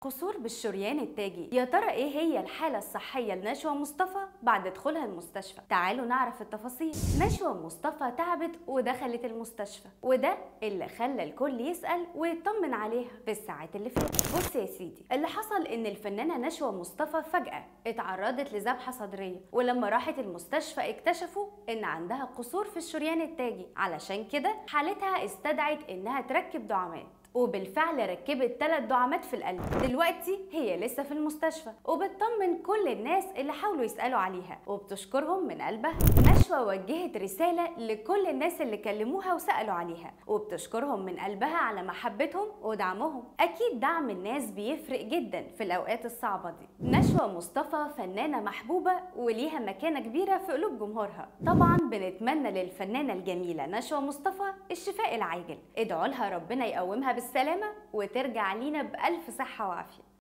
قصور بالشريان التاجي يا ترى ايه هي الحالة الصحية لنشوى مصطفى بعد دخولها المستشفى تعالوا نعرف التفاصيل نشوى مصطفى تعبت ودخلت المستشفى وده اللي خلى الكل يسأل ويطمن عليها في الساعات اللي فاتت بص يا سيدي اللي حصل ان الفنانة نشوى مصطفى فجأة اتعرضت لذبحة صدرية ولما راحت المستشفى اكتشفوا ان عندها قصور في الشريان التاجي علشان كده حالتها استدعت انها تركب دعامات وبالفعل ركبت ثلاث دعامات في القلب دلوقتي هي لسه في المستشفى وبتطمن كل الناس اللي حاولوا يسألوا عليها وبتشكرهم من قلبها نشوى وجهت رسالة لكل الناس اللي كلموها وسألوا عليها وبتشكرهم من قلبها على محبتهم ودعمهم أكيد دعم الناس بيفرق جدا في الأوقات الصعبة دي نشوى مصطفى فنانة محبوبة وليها مكانة كبيرة في قلوب جمهورها طبعا بنتمنى للفنانة الجميلة نشوى مصطفى الشفاء العاجل ادعوا لها ربنا يقومها بالسلامة وترجع لينا بألف صحة وعافية